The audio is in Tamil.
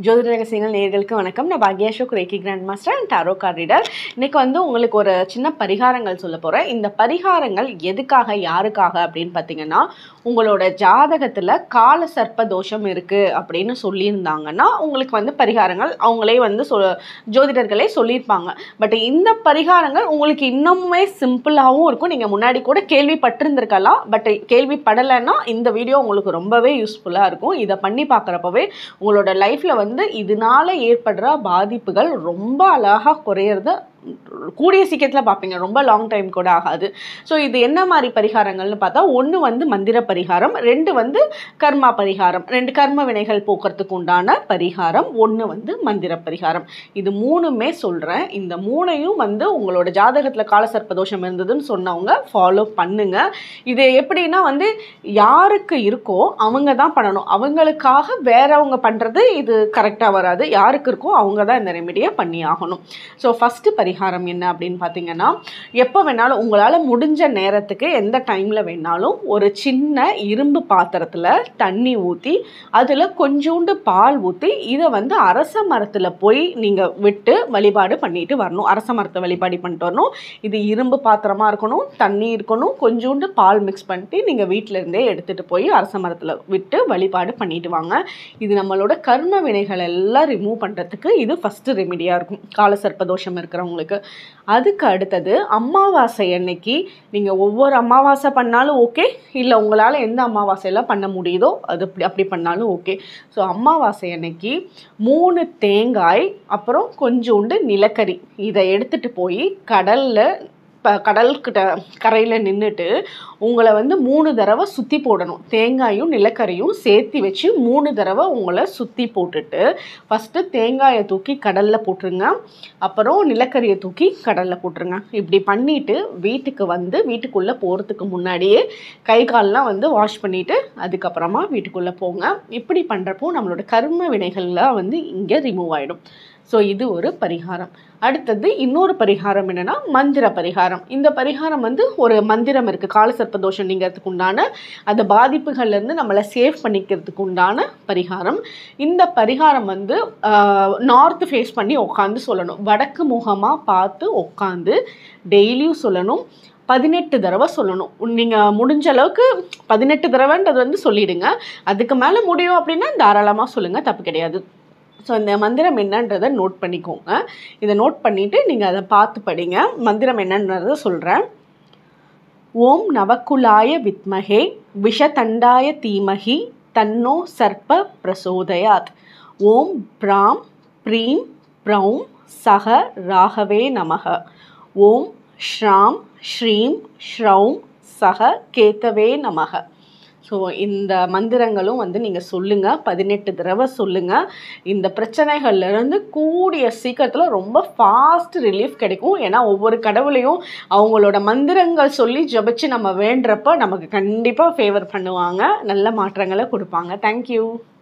ஜோதிட ரகசியங்கள் நேர்களுக்கு வணக்கம் நான் பாக்யா Ashok reiki grand master and tarot card reader இன்னைக்கு வந்து உங்களுக்கு ஒரு சின்ன பரிகாரங்கள் சொல்ல போகிறேன் இந்த பரிகாரங்கள் எதுக்காக யாருக்காக அப்படின்னு பார்த்தீங்கன்னா உங்களோட ஜாதகத்தில் கால சர்ப்ப தோஷம் இருக்குது அப்படின்னு சொல்லியிருந்தாங்கன்னா உங்களுக்கு வந்து பரிகாரங்கள் அவங்களே வந்து சொ ஜோதிடர்களே சொல்லியிருப்பாங்க பட் இந்த பரிகாரங்கள் உங்களுக்கு இன்னுமே சிம்பிளாகவும் இருக்கும் நீங்கள் முன்னாடி கூட கேள்விப்பட்டிருந்திருக்கலாம் பட் கேள்விப்படலைன்னா இந்த வீடியோ உங்களுக்கு ரொம்பவே யூஸ்ஃபுல்லாக இருக்கும் இதை பண்ணி பார்க்குறப்பவே உங்களோட லைஃப்பில் வந்து இதனால ஏற்படுற பாதிப்புகள் ரொம்ப அழகாக குறையிறது கூடிய சீக்கிரத்தில் பார்ப்பீங்க ரொம்ப லாங் டைம் கூட ஆகாது ஸோ இது என்ன மாதிரி பரிகாரங்கள்னு பார்த்தா ஒன்று வந்து மந்திர பரிகாரம் ரெண்டு வந்து கர்மா பரிகாரம் ரெண்டு கர்ம வினைகள் போக்குறதுக்கு உண்டான பரிகாரம் ஒன்று வந்து மந்திர பரிகாரம் இது மூணுமே சொல்கிறேன் இந்த மூணையும் வந்து உங்களோட ஜாதகத்தில் காலசர்ப்ப தோஷம் இருந்ததுன்னு சொன்னவங்க ஃபாலோ பண்ணுங்க இது எப்படின்னா வந்து யாருக்கு இருக்கோ அவங்க தான் பண்ணணும் அவங்களுக்காக வேறவங்க பண்ணுறது இது கரெக்டாக வராது யாருக்கு இருக்கோ அவங்க தான் இந்த ரெமெடியை பண்ணி ஆகணும் ஸோ ஃபஸ்ட்டு பரிகாரம் என்ன அப்படின்னு பார்த்தீங்கன்னா எப்போ வேணாலும் உங்களால் முடிஞ்ச நேரத்துக்கு எந்த டைமில் வேணாலும் ஒரு சின்ன இரும்பு பாத்திரத்தில் தண்ணி ஊற்றி அதில் கொஞ்சோண்டு பால் ஊற்றி இதை வந்து அரச மரத்தில் போய் நீங்கள் விட்டு வழிபாடு பண்ணிட்டு வரணும் அரச மரத்தை வழிபாடு பண்ணிட்டு வரணும் இது இரும்பு பாத்திரமாக இருக்கணும் தண்ணி இருக்கணும் கொஞ்சோண்டு பால் மிக்ஸ் பண்ணிட்டு நீங்கள் வீட்டில இருந்தே எடுத்துகிட்டு போய் அரச மரத்தில் விட்டு வழிபாடு பண்ணிட்டு வாங்க இது நம்மளோட கர்ம வினைகள் எல்லாம் ரிமூவ் பண்ணுறதுக்கு இது ஃபஸ்ட்டு ரெமிடியாக இருக்கும் காலசர்ப்ப தோஷம் இருக்கிறவங்களுக்கு அதுக்கு அடுத்தது அமாவாசை அன்னைக்கு நீங்கள் ஒவ்வொரு அமாவாசை பண்ணாலும் ஓகே இல்லை உங்களால் எந்த அமாவாசையெல்லாம் பண்ண முடியுதோ அது அப்படி அப்படி பண்ணாலும் ஓகே ஸோ அமாவாசை அன்னைக்கு மூணு தேங்காய் அப்புறம் கொஞ்சோண்டு நிலக்கரி இதை எடுத்துகிட்டு போய் கடலில் இப்போ கடல்கிட்ட கரையில் நின்றுட்டு உங்களை வந்து மூணு தடவை சுற்றி போடணும் தேங்காயும் நிலக்கரியும் சேர்த்து வச்சு மூணு தடவை உங்களை சுற்றி போட்டுட்டு ஃபஸ்ட்டு தேங்காயை தூக்கி கடலில் போட்டுருங்க அப்புறம் நிலக்கரியை தூக்கி கடலில் போட்டுருங்க இப்படி பண்ணிவிட்டு வீட்டுக்கு வந்து வீட்டுக்குள்ளே போகிறதுக்கு முன்னாடியே கை கால்லாம் வந்து வாஷ் பண்ணிவிட்டு அதுக்கப்புறமா வீட்டுக்குள்ளே போங்க இப்படி பண்ணுறப்போ நம்மளோட கர்ம வினைகள்லாம் வந்து இங்கே ரிமூவ் ஆகிடும் ஸோ இது ஒரு பரிகாரம் அடுத்தது இன்னொரு பரிகாரம் என்னென்னா மந்திர பரிகாரம் இந்த பரிகாரம் வந்து ஒரு மந்திரம் இருக்குது காலசர்ப்ப தோஷம் நீங்கிறதுக்கு உண்டான அந்த பாதிப்புகள்லேருந்து நம்மளை சேவ் பண்ணிக்கிறதுக்கு உண்டான பரிகாரம் இந்த பரிகாரம் வந்து நார்த் ஃபேஸ் பண்ணி உட்காந்து சொல்லணும் வடக்கு முகமாக பார்த்து உட்காந்து டெய்லியும் சொல்லணும் பதினெட்டு தடவை சொல்லணும் நீங்கள் முடிஞ்ச அளவுக்கு பதினெட்டு தடவைன்றது வந்து சொல்லிடுங்க அதுக்கு மேலே முடியும் அப்படின்னா தாராளமாக சொல்லுங்கள் தப்பு கிடையாது ஸோ இந்த மந்திரம் என்னன்றதை நோட் பண்ணிக்கோங்க இதை நோட் பண்ணிவிட்டு நீங்கள் அதை பார்த்து படிங்க மந்திரம் என்னன்றதை சொல்கிறேன் ஓம் நவக்குலாய வித்மஹே விஷதண்டாய தீமஹி தன்னோ சர்ப்ப பிரசோதயாத் ஓம் பிராம் ப்ரீம் ப்ரௌம் சக ராகவே நமக ஓம் ஸ்ராம் ஸ்ரீம் ஸ்ரௌம் சக கேத்தவே நமக ஸோ இந்த மந்திரங்களும் வந்து நீங்கள் சொல்லுங்கள் பதினெட்டு தடவை சொல்லுங்கள் இந்த பிரச்சனைகள்லேருந்து கூடிய சீக்கிரத்தில் ரொம்ப ஃபாஸ்ட் ரிலீஃப் கிடைக்கும் ஏன்னா ஒவ்வொரு கடவுளையும் அவங்களோட மந்திரங்கள் சொல்லி ஜபிச்சு நம்ம வேண்டுறப்ப நமக்கு கண்டிப்பாக ஃபேவர் பண்ணுவாங்க நல்ல மாற்றங்களை கொடுப்பாங்க தேங்க்யூ